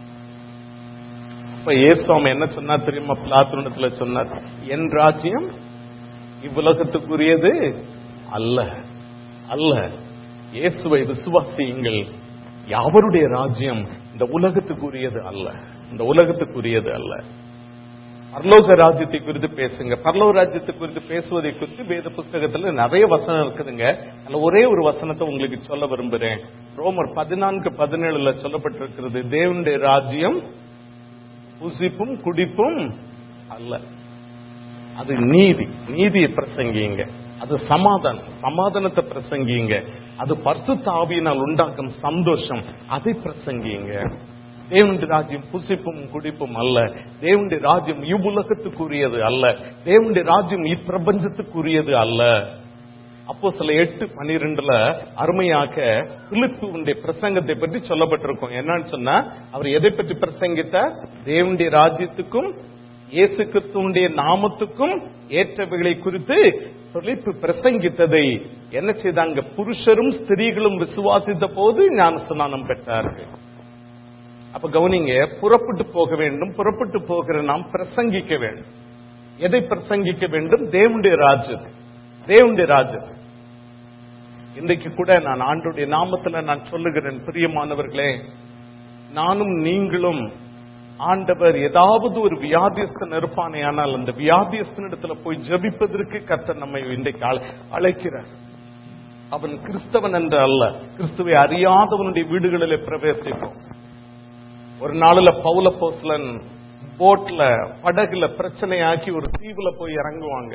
[SPEAKER 1] இப்ப இயேசுவாமி என்ன சொன்னார் தெரியுமா பிளாத்துனத்துல சொன்னார் என் ராஜ்யம் இவ்வுலகத்துக்குரியது அல்ல அல்ல இயேசுவை விசுவாசியுங்கள் அவருடைய ராஜ்யம் இந்த உலகத்துக்குரியது அல்ல இந்த உலகத்துக்குரியது அல்ல பரலோக ராஜ்யத்தை குறித்து பேசுங்க பரலோக ராஜ்யத்தை குறித்து பேசுவதை குறித்து வேத புஸ்தகத்துல நிறைய வசனம் இருக்குதுங்க அதுல ஒரே ஒரு வசனத்தை உங்களுக்கு சொல்ல விரும்புறேன் ரோமர் பதினான்கு பதினேழுல சொல்லப்பட்டிருக்கிறது தேவனுடைய ராஜ்யம் புசிப்பும் குடிப்பும் அல்ல அது நீதி நீதியை பிரசங்கிங்க அது சமாதானம் சமாதானத்தை பிரசங்கிங்க அது பரிசுத்த ஆவியினால் உண்டாக்கும் சந்தோஷம் அதை பிரசங்கிங்க தேவனுடைய ராஜ்யம் புசிப்பும் குடிப்பும் அல்ல தேவனுடைய ராஜ்யம் இவ்வுலகத்துக்குரியது அல்ல தேவனுடைய ராஜ்யம் இப்பிரபஞ்சத்துக்குரியது அல்ல அப்போ சில எட்டு பனிரெண்டுல அருமையாக பிலிப்புடைய பிரசங்கத்தை பற்றி சொல்லப்பட்டிருக்கும் என்னன்னு சொன்னா அவர் எதை பற்றி பிரசங்கித்தார் தேவனுடைய ராஜ்யத்துக்கும் இயேசு கிறிஸ்துவனுடைய நாமத்துக்கும் ஏற்றவைகளை குறித்து பிலிப்பு பிரசங்கித்ததை என்ன செய்தாங்க புருஷரும் ஸ்திரீகளும் விசுவாசித்த போது ஞான ஸ்நானம் பெற்றார்கள் அப்ப கவனிங்க புறப்பட்டு போக வேண்டும் புறப்பட்டு போகிற நாம் பிரசங்கிக்க வேண்டும் எதை பிரசங்கிக்க வேண்டும் தேவனுடைய ராஜ்யம் தேவனுடைய ராஜ்யம் இன்றைக்கு கூட நான் ஆண்டுடைய நாமத்துல நான் சொல்லுகிறேன் பிரியமானவர்களே நானும் நீங்களும் ஆண்டவர் ஏதாவது ஒரு வியாதியஸ்தன் இருப்பானே ஆனால் அந்த வியாதியஸ்தனிடத்துல போய் ஜபிப்பதற்கு கர்த்தர் நம்மை இன்றைக்கு அழ- அழைக்கிறார் அவன் கிறிஸ்தவன் என்று அல்ல கிறிஸ்துவை அறியாதவனுடைய வீடுகளிலே பிரவேசிப்போம் ஒரு நாளுல பவுல போஸ்லன் போட்ல படகுல பிரச்சனையாக்கி ஒரு தீவுல போய் இறங்குவாங்க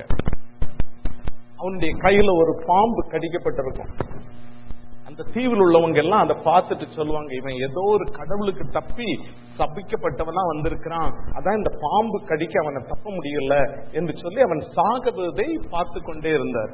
[SPEAKER 1] அவனுடைய கையில ஒரு பாம்பு கடிக்கப்பட்டிருக்கும் அந்த தீவில் உள்ளவங்க எல்லாம் அதை பார்த்துட்டு சொல்லுவாங்க இவன் ஏதோ ஒரு கடவுளுக்கு தப்பி சபிக்கப்பட்டவனா வந்திருக்கிறான் அதான் இந்த பாம்பு கடிக்க அவனை தப்ப முடியல என்று சொல்லி அவன் சாகுவதை பார்த்து கொண்டே இருந்தார்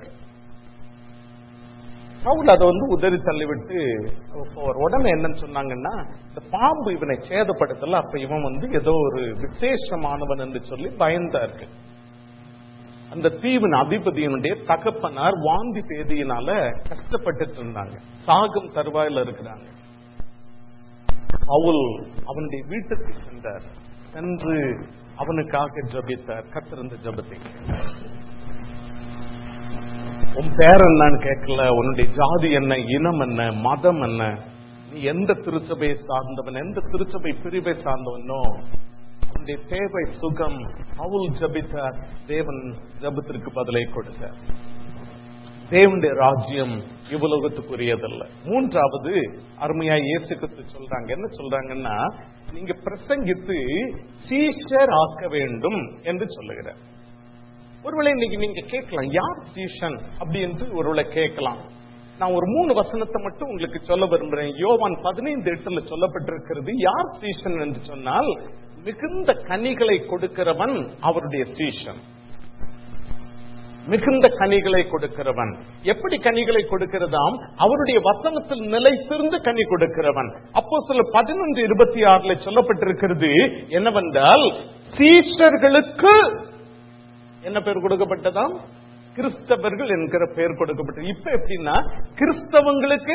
[SPEAKER 1] பவுல் அதை வந்து உதறி தள்ளிவிட்டு போவார். உடனே என்னன்னு சொன்னாங்கன்னா இந்த பாம்பு இவனை சேதப்படுத்தல அப்ப இவன் வந்து ஏதோ ஒரு விசேஷமானவன் என்று சொல்லி பயந்தார்கள் அந்த தீவின் அதிபதியினுடைய தகப்பனார் வாந்தி பேதியினால கஷ்டப்பட்டுட்டு இருந்தாங்க சாகும் தருவாயில இருக்கிறாங்க பவுல் அவனுடைய வீட்டுக்கு சென்றார் சென்று அவனுக்காக ஜபித்தார் கத்திருந்த ஜபத்தை உன் பேர் என்னன்னு கேட்கல உன்னுடைய ஜாதி என்ன இனம் என்ன மதம் என்ன நீ எந்த திருச்சபையை சார்ந்தவன் எந்த திருச்சபை பிரிவை சார்ந்தவனோ அவனுடைய தேவை சுகம் பவுல் ஜபித்தார் தேவன் ஜபத்திற்கு பதிலை கொடுத்தார் தேவனுடைய ராஜ்யம் இவ்வுலகத்துக்குரியதல்ல மூன்றாவது அருமையா இயேசு கிறிஸ்து சொல்றாங்க என்ன சொல்றாங்கன்னா நீங்க பிரசங்கித்து சீஷர் ஆக்க வேண்டும் என்று சொல்லுகிறார் ஒருவேளை இன்னைக்கு நீங்க கேட்கலாம் யார் சீஷன் அப்படி என்று ஒருவேளை கேட்கலாம் நான் ஒரு மூணு வசனத்தை மட்டும் உங்களுக்கு சொல்ல விரும்புறேன் யோவான் பதினைந்து எட்டுல சொல்லப்பட்டிருக்கிறது யார் சீசன் என்று சொன்னால் மிகுந்த கனிகளை கொடுக்கிறவன் அவருடைய சீசன் மிகுந்த கனிகளை கொடுக்கிறவன் எப்படி கனிகளை கொடுக்கிறதாம் அவருடைய வசனத்தில் நிலைத்திருந்து கனி கொடுக்கிறவன் அப்போ சில பதினொன்று இருபத்தி ஆறுல சொல்லப்பட்டிருக்கிறது என்னவென்றால் சீஷர்களுக்கு என்ன பேர் கொடுக்கப்பட்டதாம் கிறிஸ்தவர்கள் என்கிற பெயர் கொடுக்கப்பட்டது இப்ப எப்படின்னா கிறிஸ்தவங்களுக்கு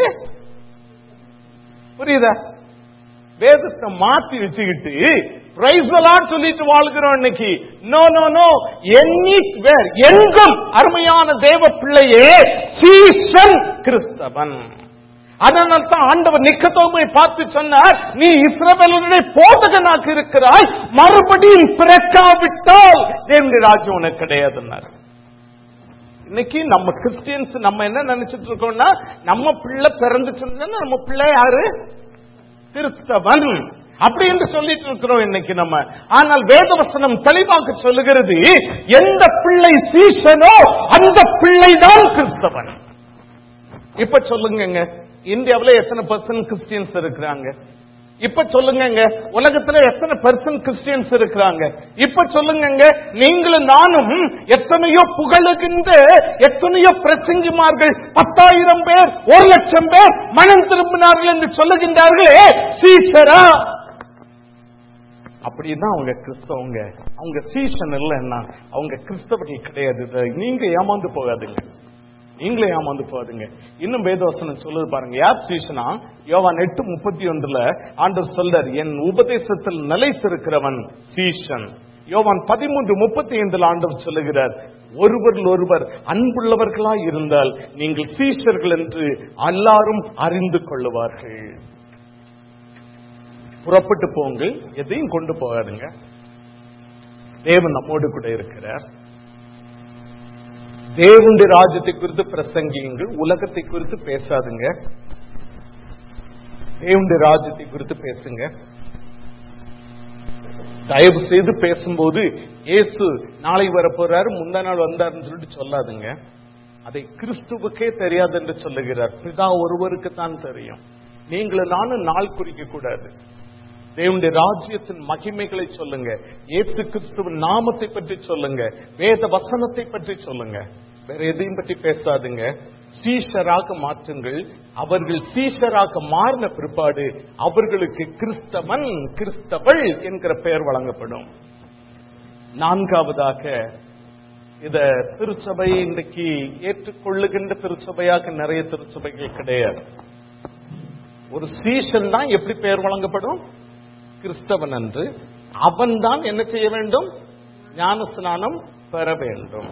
[SPEAKER 1] புரியுதா வேதத்தை மாத்தி வச்சுக்கிட்டு பிரைஸ் சொல்லிட்டு வாழ்கிறோம் இன்னைக்கு no no no anywhere எங்கும் அருமையான தேவ பிள்ளையே சீசன் கிறிஸ்தவன் அதனால தான் ஆண்டவர் நிக்கத்தோமை பார்த்து சொன்னார் நீ இஸ்ரவேலனுடைய போதகனாக இருக்கிறாய் மறுபடியும் பிறக்காவிட்டால் தேவனுடைய ராஜ்யம் உனக்கு கிடையாதுன்னார் இன்னைக்கு நம்ம கிறிஸ்டியன்ஸ் நம்ம என்ன நினைச்சிட்டு இருக்கோம்னா நம்ம பிள்ளை பிறந்துச்சுன்னா நம்ம பிள்ளை யாரு கிறிஸ்தவன் அப்படி என்று சொல்லிட்டு இருக்கிறோம் இன்னைக்கு நம்ம ஆனால் வேதவசனம் தெளிவாக சொல்லுகிறது எந்த பிள்ளை சீசனோ அந்த பிள்ளை தான் கிறிஸ்தவன் இப்ப சொல்லுங்க இந்தியாவுல எத்தனை பர்சன்ட் கிறிஸ்டியன்ஸ் இருக்கிறாங்க இப்ப சொல்லுங்க உலகத்துல எத்தனை பர்சன்ட் கிறிஸ்டியன்ஸ் இருக்கிறாங்க இப்ப சொல்லுங்க நீங்களும் நானும் எத்தனையோ புகழுகின்ற எத்தனையோ பிரசங்கிமார்கள் பத்தாயிரம் பேர் ஒரு லட்சம் பேர் மனம் திரும்பினார்கள் என்று சொல்லுகின்றார்களே சீசரா அப்படிதான் அவங்க கிறிஸ்தவங்க அவங்க சீசன் இல்லைன்னா அவங்க கிறிஸ்தவர்கள் கிடையாது இதை நீங்க ஏமாந்து போகாதுங்க நீங்களே ஏமாந்து போகாதுங்க இன்னும் வேதவசனம் சொல்லுது பாருங்க யார் சீசனா யோவான் எட்டு முப்பத்தி ஒன்றுல ஆண்டவர் சொல்றார் என் உபதேசத்தில் நிலைத்திருக்கிறவன் சீசன் யோவான் பதிமூன்று முப்பத்தி ஐந்துல ஆண்டவர் சொல்லுகிறார் ஒருவர் ஒருவர் அன்புள்ளவர்களாய் இருந்தால் நீங்கள் சீஷர்கள் என்று எல்லாரும் அறிந்து கொள்ளுவார்கள் புறப்பட்டு போங்கள் எதையும் கொண்டு போகாதுங்க தேவன் நம்மோடு கூட இருக்கிறார் தேவனுடைய ராஜ்யத்தை குறித்து பிரசங்கியுங்கள் உலகத்தை குறித்து பேசாதுங்க தேவனுடைய ராஜ்யத்தை குறித்து பேசுங்க தயவு செய்து பேசும்போது இயேசு நாளை வரப்போறாரு முந்தா நாள் வந்தாருன்னு சொல்லிட்டு சொல்லாதுங்க அதை கிறிஸ்துவுக்கே தெரியாது என்று சொல்லுகிறார் பிதா ஒருவருக்கு தான் தெரியும் நீங்களும் நானும் நாள் குறிக்க கூடாது தேவனுடைய ராஜ்யத்தின் மகிமைகளை சொல்லுங்க ஏசு கிறிஸ்துவின் நாமத்தை பற்றி சொல்லுங்க வேத வசனத்தை பற்றி சொல்லுங்க வேற எதையும் பற்றி பேசாதுங்க சீஷராக மாற்றுங்கள் அவர்கள் சீஷராக மாறின பிற்பாடு அவர்களுக்கு கிறிஸ்தவன் கிறிஸ்தவள் என்கிற பெயர் வழங்கப்படும் நான்காவதாக இத திருச்சபை இன்றைக்கு ஏற்றுக்கொள்ளுகின்ற திருச்சபையாக நிறைய திருச்சபைகள் கிடையாது ஒரு சீசன் தான் எப்படி பெயர் வழங்கப்படும் கிறிஸ்தவன் என்று அவன் தான் என்ன செய்ய வேண்டும் ஞான ஸ்நானம் பெற வேண்டும்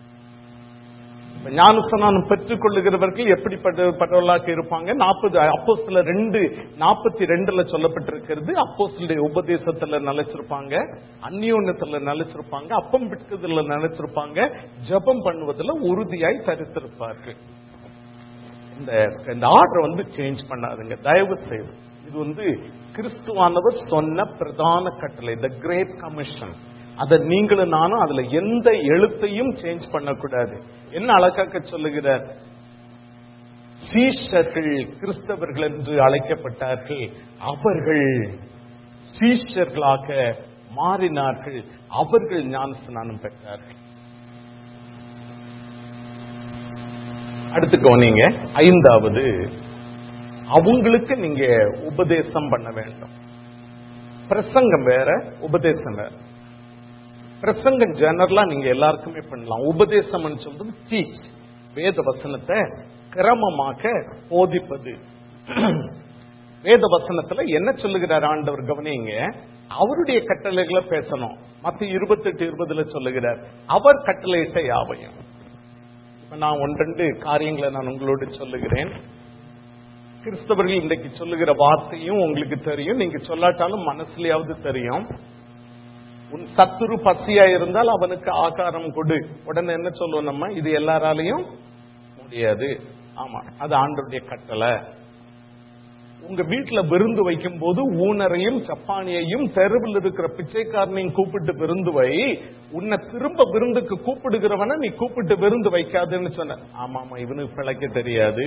[SPEAKER 1] ஞான ஸ்நானம் பெற்றுக் கொள்ளுகிறவர்கள் எப்படிப்பட்டவர்களாக இருப்பாங்க நாற்பது அப்போ சில ரெண்டு நாற்பத்தி ரெண்டுல சொல்லப்பட்டிருக்கிறது அப்போ உபதேசத்துல நிலைச்சிருப்பாங்க அந்யோன்யத்துல நிலைச்சிருப்பாங்க அப்பம் பிடிக்கிறதுல நிலைச்சிருப்பாங்க ஜபம் பண்ணுவதில் உறுதியாய் தரித்திருப்பார்கள் இந்த இந்த ஆர்டர் வந்து சேஞ்ச் பண்ணாதுங்க தயவு செய்து இது வந்து கிறிஸ்துவானவர் சொன்ன பிரதான கட்டளை த கிரேட் கமிஷன் அதை நீங்களும் நானும் அதுல எந்த எழுத்தையும் சேஞ்ச் பண்ணக்கூடாது என்ன அழகாக்க சொல்லுகிறார் சீஷர்கள் கிறிஸ்தவர்கள் என்று அழைக்கப்பட்டார்கள் அவர்கள் சீஷர்களாக மாறினார்கள் அவர்கள் ஞான ஸ்நானம் பெற்றார்கள் அடுத்து கவனிங்க ஐந்தாவது அவங்களுக்கு நீங்க உபதேசம் பண்ண வேண்டும் பிரசங்கம் வேற உபதேசம் வேற பிரசங்கம் ஜெனரலா நீங்க எல்லாருக்குமே பண்ணலாம் உபதேசம் சொல்றது டீச் வேத வசனத்தை கிரமமாக போதிப்பது வேத வசனத்துல என்ன சொல்லுகிறார் ஆண்டவர் கவனிங்க அவருடைய கட்டளைகளை பேசணும் மத்த இருபத்தெட்டு இருபதுல சொல்லுகிறார் அவர் கட்டளையிட்ட யாவையும் இப்ப நான் ஒன்றெண்டு காரியங்களை நான் உங்களோடு சொல்லுகிறேன் கிறிஸ்தவர்கள் இன்றைக்கு சொல்லுகிற வார்த்தையும் உங்களுக்கு தெரியும் நீங்க சொல்லாட்டாலும் மனசுலயாவது தெரியும் உன் சத்துரு பசியா இருந்தால் அவனுக்கு ஆகாரம் கொடு உடனே என்ன சொல்லுவோம் நம்ம இது எல்லாராலையும் முடியாது ஆமா அது ஆண்டருடைய கட்டளை உங்க வீட்டுல விருந்து வைக்கும் போது ஊனரையும் சப்பானியையும் தெருவில் இருக்கிற பிச்சைக்காரனையும் கூப்பிட்டு விருந்து வை உன்னை திரும்ப விருந்துக்கு கூப்பிடுகிறவன நீ கூப்பிட்டு விருந்து வைக்காதுன்னு சொன்ன ஆமாமா இவனுக்கு பிழைக்க தெரியாது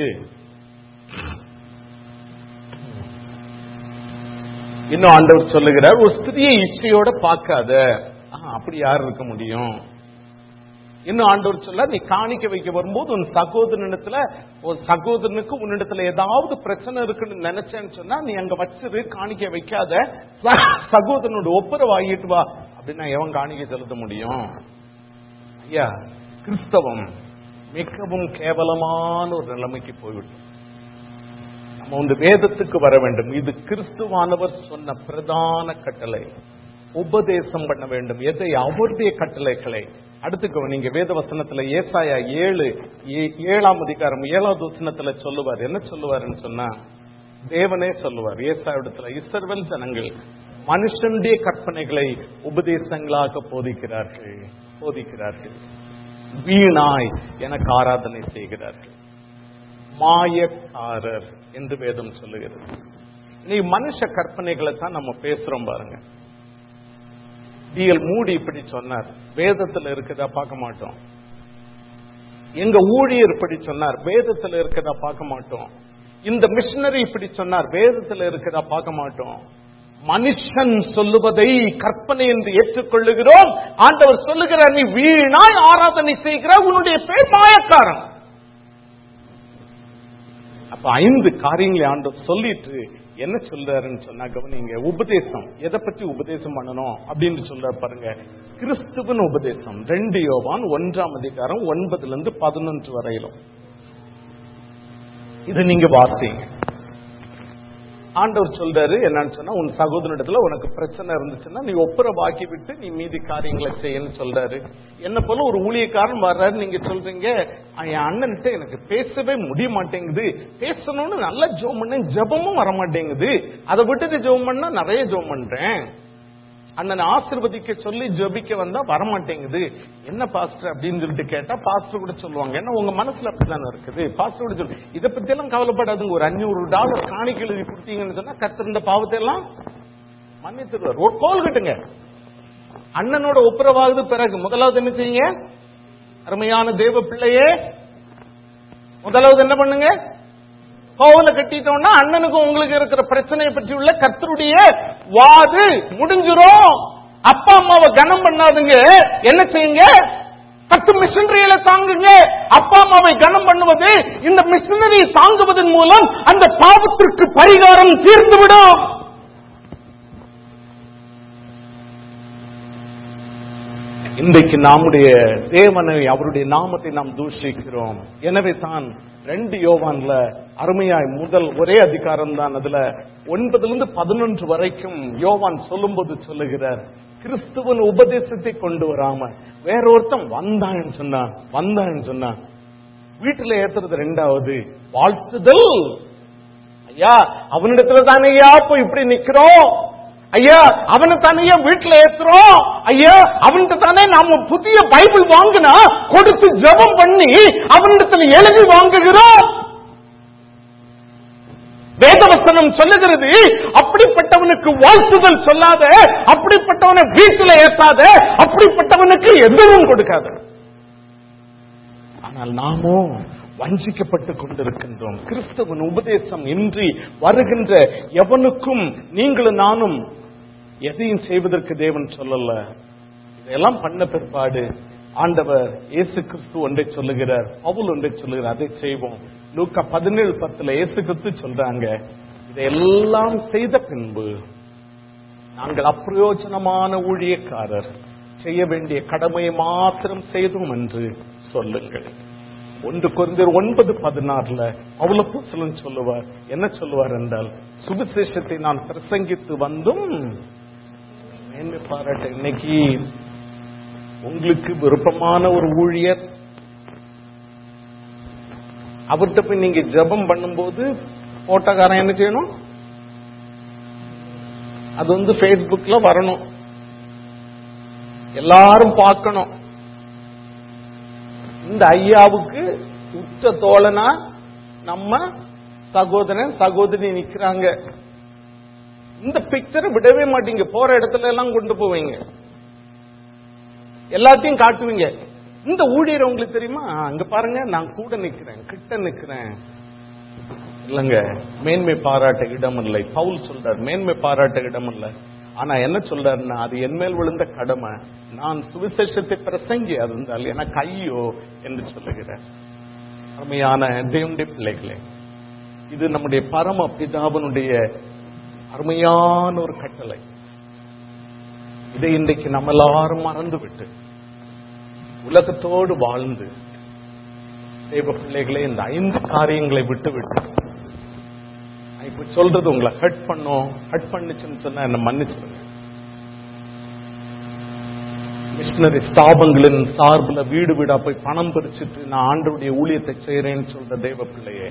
[SPEAKER 1] இன்னும் ஆண்டவர் சொல்லுகிறார் ஒரு ஸ்திரியை இச்சையோட பார்க்காத ஆ, அப்படி யார் இருக்க முடியும் இன்னும் ஆண்டவர் சொல்ல நீ காணிக்க வைக்க வரும்போது உன் சகோதரனிடத்துல ஒரு சகோதரனுக்கு உன்னிடத்துல ஏதாவது பிரச்சனை இருக்குன்னு நினைச்சேன்னு சொன்னா நீ அங்க வச்சிரு காணிக்க வைக்காத ச- சகோதரனோட ஒப்புரை வாங்கிட்டு வா அப்படின்னா எவன் காணிக்க செலுத்த முடியும் ஐயா கிறிஸ்தவம் மிகவும் கேவலமான ஒரு நிலைமைக்கு போய்விட்டோம் நம்ம இந்த வேதத்துக்கு வர வேண்டும் இது கிறிஸ்துவானவர் சொன்ன பிரதான கட்டளை உபதேசம் பண்ண வேண்டும் எதை அவருடைய கட்டளைகளை அடுத்துக்கோ நீங்க வேத வசனத்துல ஏசாயா ஏழு ஏ- ஏழாம் அதிகாரம் ஏழாவது வசனத்துல சொல்லுவார் என்ன சொல்லுவாருன்னு சொன்னா தேவனே சொல்லுவார் ஏசாயிடத்துல இஸ்ரவேல் ஜனங்கள் மனுஷனுடைய கற்பனைகளை உபதேசங்களாக போதிக்கிறார்கள் போதிக்கிறார்கள் வீணாய் எனக்கு ஆராதனை செய்கிறார்கள் மாயக்காரர் என்று வேதம் சொல்லுகிறது நீ மனுஷ கற்பனைகளை தான் நம்ம பேசுறோம் பாருங்க டிஎல் மூடி இப்படி சொன்னார் வேதத்துல இருக்குதா பார்க்க மாட்டோம் எங்க ஊழியர் இப்படி சொன்னார் வேதத்துல இருக்குதா பார்க்க மாட்டோம் இந்த மிஷினரி இப்படி சொன்னார் வேதத்துல இருக்குதா பார்க்க மாட்டோம் மனுஷன் சொல்லுவதை கற்பனை என்று ஏற்றுக்கொள்ளுகிறோம் ஆண்டவர் சொல்லுகிறார் நீ வீணாய் ஆராதனை செய்கிறாய் உன்னுடைய பேர் மாயக்காரன் அப்ப ஐந்து காரியங்களை ஆண்டவர் சொல்லிட்டு என்ன சொல்றாருன்னு சொன்னா கவனிங்க உபதேசம் எதை பத்தி உபதேசம் பண்ணணும் அப்படின்னு சொல்ற பாருங்க கிறிஸ்துவின் உபதேசம் ரெண்டு யோவான் ஒன்றாம் அதிகாரம் ஒன்பதுல இருந்து பதினொன்று வரையிலும் இது நீங்க வாசிங்க ஆண்டவர் சொல்றாரு என்னன்னு சொன்னா உன் சகோதரனிடத்துல உனக்கு பிரச்சனை இருந்துச்சுன்னா நீ ஒப்புரவாக்கி விட்டு நீ மீதி காரியங்களை செய்யன்னு சொல்றாரு என்ன போல ஒரு ஊழியக்காரன் வர்றாரு நீங்க சொல்றீங்க "ஆ, என் அண்ணன்கிட்ட எனக்கு பேசவே முடிய மாட்டேங்குது பேசணும்னு நல்லா ஜோம் பண்ணேன் ஜெபமும் வர மாட்டேங்குது அதை விட்டுட்டு ஜெபம் பண்ணா நிறைய ஜெபம் பண்றேன் அண்ணன் ஆசிர்வதிக்க சொல்லி ஜெபிக்க வந்தா வரமாட்டேங்குது என்ன பாஸ்டர் அப்படின்னு சொல்லிட்டு கேட்டா பாஸ்டர் கூட சொல்லுவாங்க ஏன்னா உங்க மனசுல அப்படிதானே இருக்குது பாஸ்டர் கூட சொல்லு இதை பத்தி எல்லாம் கவலைப்படாதுங்க ஒரு அஞ்சூறு டாலர் காணிக்கை எழுதி கொடுத்தீங்கன்னு சொன்னா கத்திருந்த பாவத்தை எல்லாம் மன்னித்துருவார் ஒரு கோல் கட்டுங்க அண்ணனோட ஒப்புரவாகுது பிறகு முதலாவது என்ன செய்யுங்க அருமையான தேவ பிள்ளையே முதலாவது என்ன பண்ணுங்க கோவில கட்டிட்டோம்னா அண்ணனுக்கும் உங்களுக்கு இருக்கிற பிரச்சனையை பற்றி உள்ள கர்த்தருடைய வாது முடிஞ்சிரும் அப்பா அம்மாவை கனம் பண்ணாதுங்க என்ன செய்யுங்க பத்து மிஷினரியில தாங்குங்க அப்பா அம்மாவை கனம் பண்ணுவது இந்த மிஷினரி தாங்குவதன் மூலம் அந்த பாவத்திற்கு பரிகாரம் தீர்ந்துவிடும் இன்றைக்கு நம்முடைய தேவனை அவருடைய நாமத்தை நாம் தூஷிக்கிறோம் எனவே தான் ரெண்டு யோவான்ல அருமையாய் முதல் ஒரே அதிகாரம் தான் அதுல ஒன்பதுல இருந்து பதினொன்று வரைக்கும் யோவான் சொல்லும்போது சொல்லுகிறார் கிறிஸ்துவன் உபதேசத்தை கொண்டு வராம வேற ஒருத்தன் வந்தான்னு சொன்னான் வந்தான்னு சொன்னான் வீட்டுல ஏத்துறது ரெண்டாவது வாழ்த்துதல் ஐயா அவனிடத்துல தானே ஐயா போய் இப்படி நிக்கிறோம் ஐயா அவனை தானே வீட்டுல ஏத்துறோம் ஐயா அவன்கிட்ட தானே நாம புதிய பைபிள் வாங்கினா கொடுத்து ஜெபம் பண்ணி அவனிடத்துல எழுதி வாங்குகிறோம் வேதவசனம் சொல்லுகிறது அப்படிப்பட்டவனுக்கு வாழ்த்துதல் சொல்லாத அப்படிப்பட்டவனை வீட்டுல ஏத்தாத அப்படிப்பட்டவனுக்கு எதுவும் கொடுக்காத ஆனால் நாமோ வஞ்சிக்கப்பட்டு கொண்டிருக்கின்றோம் கிறிஸ்தவன் உபதேசம் இன்றி வருகின்ற எவனுக்கும் நீங்களும் நானும் எதையும் செய்வதற்கு தேவன் சொல்லல இதெல்லாம் பண்ண பிற்பாடு ஆண்டவர் இயேசு கிறிஸ்து ஒன்றை சொல்லுகிறார் பவுல் ஒன்றை சொல்லுகிறார் அதை செய்வோம் லூக்கா பதினேழு பத்துல இயேசு கிறிஸ்து சொல்றாங்க இதையெல்லாம் செய்த பின்பு நாங்கள் அப்பிரயோஜனமான ஊழியக்காரர் செய்ய வேண்டிய கடமையை மாத்திரம் செய்தோம் என்று சொல்லுங்கள் ஒன்று குறைந்தர் ஒன்பது பதினாறுல அவ்வளவு சொல்லுவார் என்ன சொல்லுவார் என்றால் சுவிசேஷத்தை நான் பிரசங்கித்து வந்தும் மேன்மை பாராட்ட இன்னைக்கு உங்களுக்கு விருப்பமான ஒரு ஊழியர் அவர்கிட்ட போய் நீங்க ஜெபம் பண்ணும்போது போட்டோக்காரன் என்ன செய்யணும் அது வந்து Facebookல வரணும் எல்லாரும் பார்க்கணும் இந்த ஐயாவுக்கு உச்ச தோழனா நம்ம சகோதரன் சகோதரி நிக்கிறாங்க இந்த பிக்சரை விடவே மாட்டீங்க போற இடத்துல எல்லாம் கொண்டு போவீங்க எல்லாத்தையும் காட்டுவீங்க இந்த ஊழியர் உங்களுக்கு தெரியுமா அங்க பாருங்க நான் கூட நிக்கிறேன் கிட்ட நிக்கிறேன் இல்லங்க மேன்மை பாராட்ட இடம் இல்லை பவுல் சொல்றார் மேன்மை பாராட்ட இடம் இல்லை ஆனா என்ன சொல்றாருன்னா அது என் மேல் விழுந்த கடமை நான் சுவிசேஷத்தை பிரசங்கி அது இருந்தால் எனக்கு ஐயோ என்று சொல்லுகிறார் அருமையான தேவனுடைய பிள்ளைகளே இது நம்முடைய பரம பிதாவனுடைய அருமையான ஒரு கட்டளை இதை இன்றைக்கு நம்ம எல்லாரும் மறந்து விட்டு உலகத்தோடு வாழ்ந்து தேவ பிள்ளைகளே இந்த ஐந்து காரியங்களை விட்டு விட்டு நான் இப்ப சொல்றது உங்களை ஹர்ட் பண்ணோம் ஹர்ட் பண்ணுச்சுன்னு சொன்னா என்ன மன்னிச்சிருங்க மிஷினரி ஸ்தாபங்களின் சார்பில் வீடு வீடா போய் பணம் பறிச்சுட்டு நான் ஆண்டவருடைய ஊழியத்தை செய்யறேன்னு சொல்ற தேவ பிள்ளையே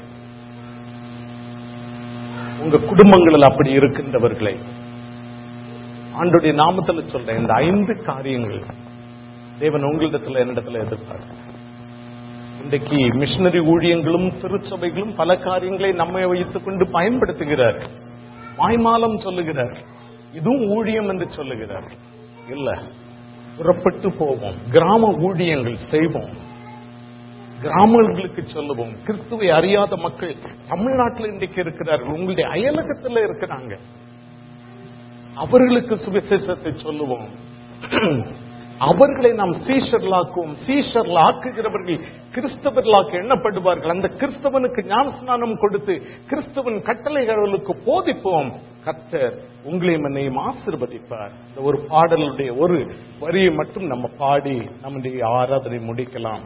[SPEAKER 1] உங்க குடும்பங்களில் அப்படி இருக்கின்றவர்களை ஆண்டுடைய நாமத்துல சொல்றேன் இந்த ஐந்து காரியங்கள் தேவன் உங்களிடத்துல என்னிடத்துல எதிர்பார்க்க இன்றைக்கு மிஷினரி ஊழியங்களும் திருச்சபைகளும் பல காரியங்களை நம்மை வைத்துக் கொண்டு பயன்படுத்துகிறார் மாய்மாலம் சொல்லுகிறார் இதுவும் ஊழியம் என்று சொல்லுகிறார் இல்ல புறப்பட்டு போவோம் கிராம ஊழியங்கள் செய்வோம் கிராமங்களுக்கு சொல்லுவோம் கிறிஸ்துவை அறியாத மக்கள் தமிழ்நாட்டில் இன்றைக்கு இருக்கிறார்கள் உங்களுடைய அயலகத்தில் இருக்கிறாங்க அவர்களுக்கு சுவிசேஷத்தை சொல்லுவோம் அவர்களை நாம் சீஷர்களாக்குவோம் சீஷர்களாக்குகிறவர்கள் கிறிஸ்தவர்களாக்க எண்ணப்படுவார்கள் அந்த கிறிஸ்தவனுக்கு ஞான ஸ்நானம் கொடுத்து கிறிஸ்தவன் கட்டளைகளுக்கு போதிப்போம் கர்த்தர் உங்களையும் என்னையும் ஆசிர்வதிப்பார் இந்த ஒரு பாடலுடைய ஒரு வரியை மட்டும் நம்ம பாடி நம்முடைய ஆராதனை முடிக்கலாம்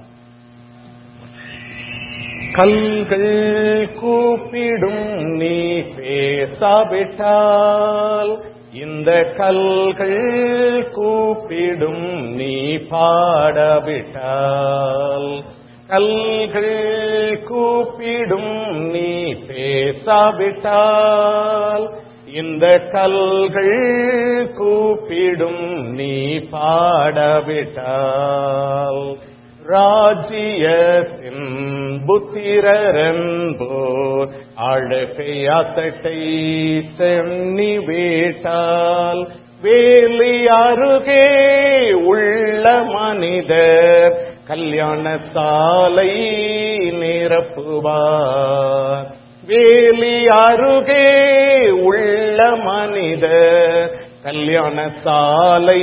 [SPEAKER 1] கல்கள் கூப்பிடும் நீ பேசாவிட்டால் இந்த கல்கள் கூப்பிடும் நீ பாடவிட்டால் கல்கள் கூப்பிடும் நீ பேசாவிட்டால் இந்த கல்கள் கூப்பிடும் நீ பாடவிட்டால் ராஜ்யத்தின் புத்திரன்போர் அழகையாத்தட்டை சென்னி வீட்டால் வேலி அருகே உள்ள மனிதர் கல்யாண சாலை நிரப்புவார் வேலி அருகே உள்ள மனிதர் கல்யாண சாலை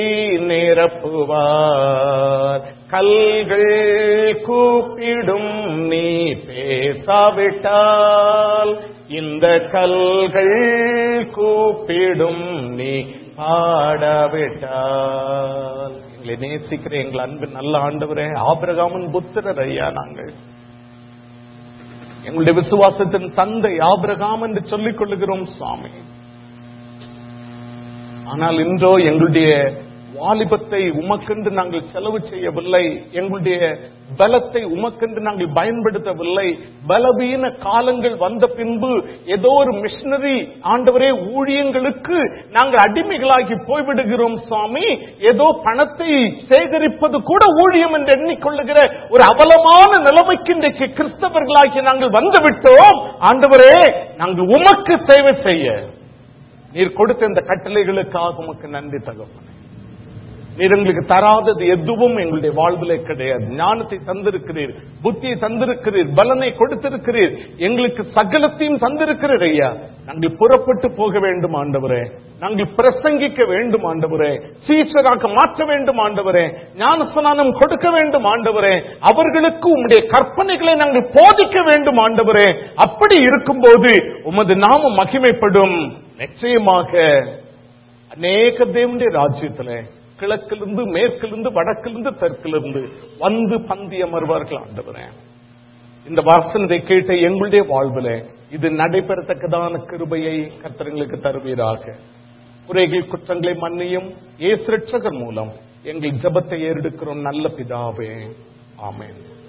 [SPEAKER 1] நிரப்புவார் கல்கள் கூப்பிடும் நீ பேசாவிட்டால் இந்த கல்கள் கூப்பிடும் நீ பாடாவிட்டால் எங்களை நேசிக்கிற எங்கள் அன்பு நல்ல ஆண்டவரே ஆபிரகாமன் புத்திரர் ஐயா நாங்கள் எங்களுடைய விசுவாசத்தின் தந்தை ஆபிரகாம் என்று சொல்லிக் கொள்ளுகிறோம் சுவாமி ஆனால் இன்றோ எங்களுடைய வாலிபத்தை உமக்கென்று நாங்கள் செலவு செய்யவில்லை எங்களுடைய பலத்தை உமக்கென்று நாங்கள் பயன்படுத்தவில்லை பலவீன காலங்கள் வந்த பின்பு ஏதோ ஒரு மிஷினரி ஆண்டவரே ஊழியங்களுக்கு நாங்கள் அடிமைகளாகி போய்விடுகிறோம் சுவாமி ஏதோ பணத்தை சேகரிப்பது கூட ஊழியம் என்று எண்ணிக்கொள்ளுகிற ஒரு அவலமான நிலைமைக்கு இன்றைக்கு கிறிஸ்தவர்களாகி நாங்கள் வந்துவிட்டோம் ஆண்டவரே நாங்கள் உமக்கு சேவை செய்ய நீர் கொடுத்த இந்த கட்டளைகளுக்காக உமக்கு நன்றி தகப்பனே நீர் எங்களுக்கு தராதது எதுவும் எங்களுடைய வாழ்விலே கிடையாது ஞானத்தை தந்திருக்கிறீர் புத்தியை தந்திருக்கிறீர் பலனை கொடுத்திருக்கிறீர் எங்களுக்கு சகலத்தையும் தந்திருக்கிறீர் ஐயா நாங்கள் புறப்பட்டு போக வேண்டும் ஆண்டவரே நாங்கள் பிரசங்கிக்க வேண்டும் ஆண்டவரே சீசராக மாற்ற வேண்டும் ஆண்டவரே ஞானஸ்நானம் கொடுக்க வேண்டும் ஆண்டவரே அவர்களுக்கு உம்முடைய கற்பனைகளை நாங்கள் போதிக்க வேண்டும் ஆண்டவரே அப்படி இருக்கும்போது உமது நாமம் மகிமைப்படும் நிச்சயமாக அநேக தேவனுடைய ராஜ்யத்திலே கிழக்கிலிருந்து மேற்கிலிருந்து வடக்கிலிருந்து தெற்கிலிருந்து வந்து பந்தி அமர்வார்கள் ஆண்டவரே இந்த வாசனத்தை கேட்ட எங்களுடைய வாழ்விலே இது நடைபெறத்தக்கதான கிருபையை கர்த்தர்களுக்கு தருவீராக குறைகள் குற்றங்களை மன்னியும் ஏசு ரட்சகர் மூலம் எங்கள் ஜபத்தை ஏறெடுக்கிறோம் நல்ல பிதாவே ஆமென்